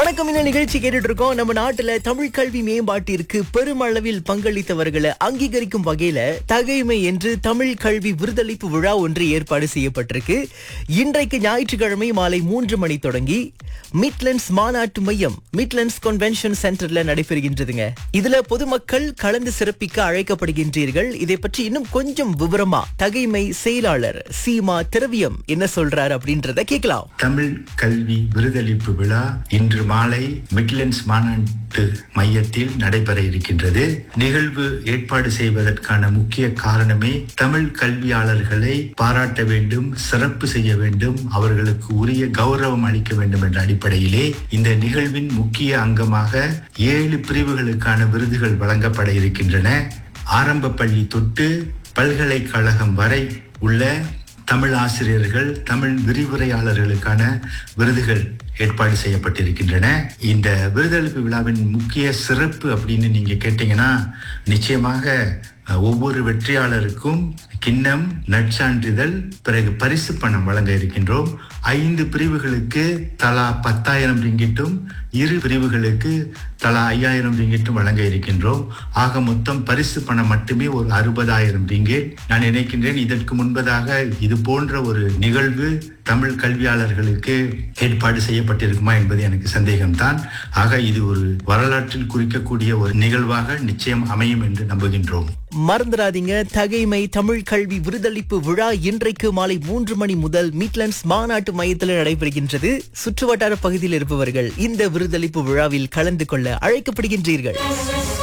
வணக்கம் இந்த நிகழ்ச்சி கேட்டுட்டு இருக்கோம் நம்ம நாட்டுல தமிழ் கல்வி மேம்பாட்டிற்கு பெருமளவில் பங்களித்தவர்களை அங்கீகரிக்கும் வகையில தகைமை என்று தமிழ் கல்வி விருதளிப்பு விழா ஒன்று ஏற்பாடு செய்யப்பட்டிருக்கு இன்றைக்கு ஞாயிற்றுக்கிழமை மாலை மூன்று மணி தொடங்கி மிட்லண்ட்ஸ் மாநாட்டு மையம் மிட்லண்ட்ஸ் கன்வென்ஷன் சென்டர்ல நடைபெறுகின்றதுங்க இதுல பொதுமக்கள் கலந்து சிறப்பிக்க அழைக்கப்படுகின்றீர்கள் இதை பற்றி இன்னும் கொஞ்சம் விவரமா தகைமை செயலாளர் சீமா திரவியம் என்ன சொல்றாரு அப்படின்றத கேட்கலாம் தமிழ் கல்வி விருதளிப்பு விழா இன்று மாலை மிட்லண்ட்ஸ் மாநாட்டு மையத்தில் நடைபெற இருக்கின்றது நிகழ்வு ஏற்பாடு செய்வதற்கான முக்கிய காரணமே தமிழ் கல்வியாளர்களை பாராட்ட வேண்டும் சிறப்பு செய்ய வேண்டும் அவர்களுக்கு உரிய கௌரவம் அளிக்க வேண்டும் என்ற அடிப்படையிலே இந்த நிகழ்வின் முக்கிய அங்கமாக ஏழு பிரிவுகளுக்கான விருதுகள் வழங்கப்பட இருக்கின்றன ஆரம்ப பள்ளி தொட்டு பல்கலைக்கழகம் வரை உள்ள தமிழ் ஆசிரியர்கள் தமிழ் விரிவுரையாளர்களுக்கான விருதுகள் ஏற்பாடு செய்யப்பட்டிருக்கின்றன இந்த விருதளிப்பு விழாவின் முக்கிய சிறப்பு அப்படின்னு நீங்க கேட்டீங்கன்னா நிச்சயமாக அஹ், ஒவ்வொரு வெற்றியாளருக்கும் கிண்ணம் நற்சான்றிதழ் பிறகு பரிசு பணம் வழங்க இருக்கின்றோம் ஐந்து பிரிவுகளுக்கு தலா பத்தாயிரம் ரிங்கிட்டும் இரு பிரிவுகளுக்கு தலா ஐயாயிரம் ரிங்கிட்டும் வழங்க இருக்கின்றோம் ஆக மொத்தம் பரிசு பணம் மட்டுமே ஒரு அறுபதாயிரம் ரிங்கிட் நான் நினைக்கின்றேன் இதற்கு முன்பதாக இது போன்ற ஒரு நிகழ்வு தமிழ் கல்வியாளர்களுக்கு ஏற்பாடு செய்யப்பட்டிருக்குமா என்பது எனக்கு சந்தேகம்தான் ஆக இது ஒரு வரலாற்றில் குறிக்கக்கூடிய ஒரு நிகழ்வாக நிச்சயம் அமையும் என்று நம்புகின்றோம் மறந்துடாதீங்க தகைமை தமிழ் கல்வி விருதளிப்பு விழா இன்றைக்கு மாலை மூன்று மணி முதல் மிட்லண்ட்ஸ் மாநாட்டு மையத்தில் நடைபெறுகின்றது சுற்றுவட்டார பகுதியில் இருப்பவர்கள் இந்த விருதளிப்பு விழாவில் கலந்து கொள்ள அழைக்கப்படுகின்றீர்கள்